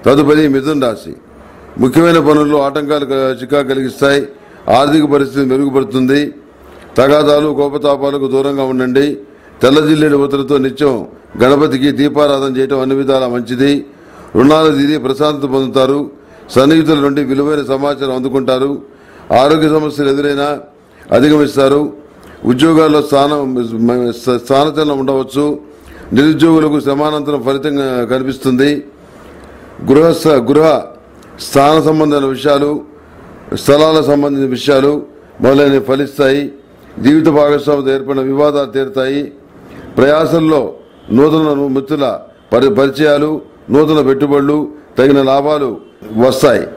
తదుపరి మిథున్ రాశి ముఖ్యమైన పనుల్లో ఆటంకాలు క- చికా కలిగిస్తాయి ఆర్థిక పరిస్థితి మెరుగుపడుతుంది తగాదాలు కోపతాపాలకు దూరంగా ఉండండి తెల్ల జిల్లేడు ఉత్తరతో నిత్యం గణపతికి దీపారాధన చేయటం అన్ని విధాలా మంచిది రుణాలు తీరి ప్రశాంతత పొందుతారు సన్నిహితుల నుండి విలువైన సమాచారం అందుకుంటారు ఆరోగ్య సమస్యలు ఎదురైనా అధిగమిస్తారు ఉద్యోగాల్లో స్థానం స్థానచలనం ఉండవచ్చు నిరుద్యోగులకు శ్రమానంతరం ఫలితంగా కనిపిస్తుంది గృహ గృహ స్థాన సంబంధమైన విషయాలు స్థలాలకు సంబంధించిన విషయాలు మొదలైనవి ఫలిస్తాయి జీవిత భాగస్వామితో ఏర్పడిన వివాదాలు తీరుతాయి ప్రయాసంలో నూతన మిత్రుల పరి పరిచయాలు నూతన పెట్టుబడులు తగిన లాభాలు వస్తాయి